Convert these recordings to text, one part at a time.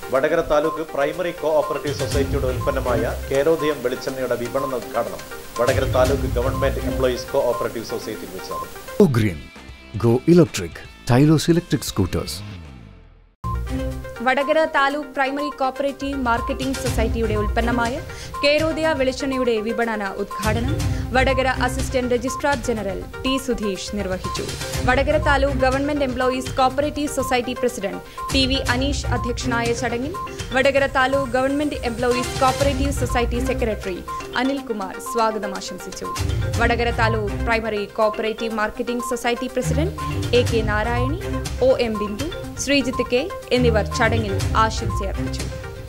Vadakara taluk primary co operative സൊസൈറ്റിയുടെ ഉൽപ്പന്നമായ കേരോദയം വെളിച്ചെണ്ണയുടെ വിപണന ഉദ്ഘാടനം Vadakara taluk government employees co operative സൊസൈറ്റിയിൽ വെച്ച് നടന്നു Go Green. Go Electric. Tylos Electric Scooters. Vadakara taluk primary cooperative marketing സൊസൈറ്റിയുടെ ഉൽപ്പന്നമായ കേരോദയ വെളിച്ചെണ്ണയുടെ വിപണന ഉദ്ഘാടനം Vadakara assistant registrar general T Sudheesh നിർവഹിച്ചു Vadakara taluk government employees cooperative society president T V Aneesh അധ്യക്ഷനായ ചടങ്ങിൽ Vadakara taluk government employees cooperative society secretary Anilkumar സ്വാഗതം ആശംസിച്ചു Vadakara taluk primary cooperative marketing society president A K Narayani O M Bindu Sreejith K എന്നിവർ ചടങ്ങിൽ ആശംസയർപ്പിച്ചു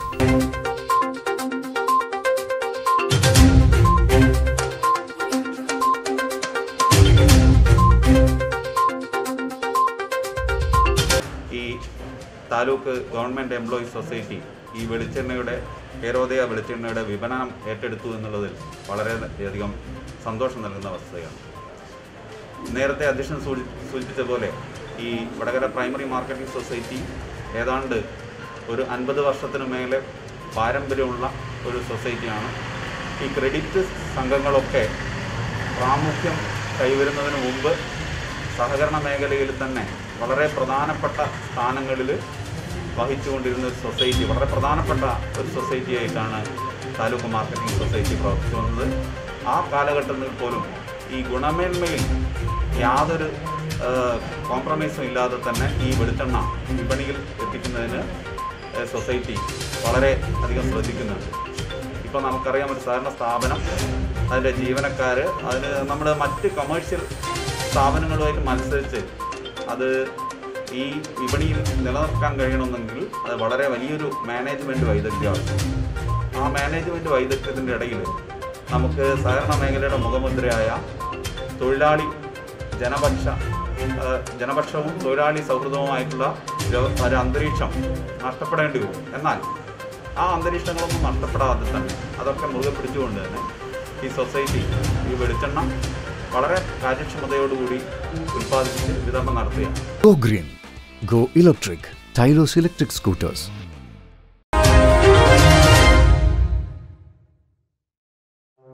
ഈ താലൂക്ക് ഗവൺമെൻറ് എംപ്ലോയീസ് സൊസൈറ്റി ഈ വെളിച്ചെണ്ണയുടെ കേരോദയ വെളിച്ചെണ്ണയുടെ വിപണനം ഏറ്റെടുത്തു എന്നുള്ളതിൽ വളരെയധികം സന്തോഷം നൽകുന്ന വസ്തുതയാണ് നേരത്തെ അധ്യക്ഷൻ സൂചി സൂചിപ്പിച്ച പോലെ ഈ വടകര പ്രൈമറി മാർക്കറ്റിംഗ് സൊസൈറ്റി ഏതാണ്ട് ഒരു അൻപത് വർഷത്തിനു മേലെ പാരമ്പര്യമുള്ള ഒരു സൊസൈറ്റിയാണ് ഈ ക്രെഡിറ്റ് സംഘങ്ങളൊക്കെ പ്രാമുഖ്യം കൈവരുന്നതിന് മുമ്പ് സഹകരണ മേഖലയിൽ തന്നെ വളരെ പ്രധാനപ്പെട്ട സ്ഥാനങ്ങളിൽ വഹിച്ചുകൊണ്ടിരുന്ന ഒരു സൊസൈറ്റി വളരെ പ്രധാനപ്പെട്ട ഒരു സൊസൈറ്റി ആയിട്ടാണ് താലൂക്ക് മാർക്കറ്റിംഗ് സൊസൈറ്റി പ്രവർത്തിച്ചു വന്നത് ആ കാലഘട്ടത്തിൽ പോലും ഈ ഗുണമേന്മയിൽ യാതൊരു കോംപ്രമൈസും ഇല്ലാതെ തന്നെ ഈ വെളിച്ചെണ്ണ വിപണിയിൽ എത്തിക്കുന്നതിന് ഏഹ്, സൊസൈറ്റി വളരെ അധികം ശ്രദ്ധിക്കുന്നുണ്ട് ഇപ്പോൾ നമുക്കറിയാം ഒരു സഹകരണ സ്ഥാപനം അതിൻ്റെ ജീവനക്കാർ അതിന് നമ്മുടെ മറ്റ് കമേഴ്ഷ്യൽ സ്ഥാപനങ്ങളുമായിട്ട് മത്സരിച്ച് അത് ഈ വിപണിയിൽ നിലനിർത്താൻ കഴിയണമെന്നെങ്കിൽ അത് വളരെ വലിയൊരു മാനേജ്മെൻറ്റ് വൈദഗ്ധ്യം ആവശ്യമാണ് ആ മാനേജ്മെൻറ്റ് വൈദഗ്ധ്യത്തിൻ്റെ ഇടയിൽ നമുക്ക് സഹകരണ മേഖലയുടെ മുഖമുദ്രയായ തൊഴിലാളി ജനപക്ഷ ആ, ജനപക്ഷവും തൊഴിലാളി സൗഹൃദവുമായിട്ടുള്ള ഒരു- ഒരു അന്തരീക്ഷം നഷ്ടപ്പെടേണ്ടി വരും എന്നാൽ ആ അന്തരീക്ഷങ്ങളൊന്നും നഷ്ടപ്പെടാതെ തന്നെ അതൊക്കെ മുറുകെ പിടിച്ചുകൊണ്ട് തന്നെ ഈ സൊസൈറ്റി ഈ വെളിച്ചെണ്ണ വളരെ കാര്യക്ഷമതയോടുകൂടി ഉൽപ്പാദിപ്പിച്ച് വിതരണം നടത്തുകയാണ് Go Green. Go Electric. Tylos Electric Scooters.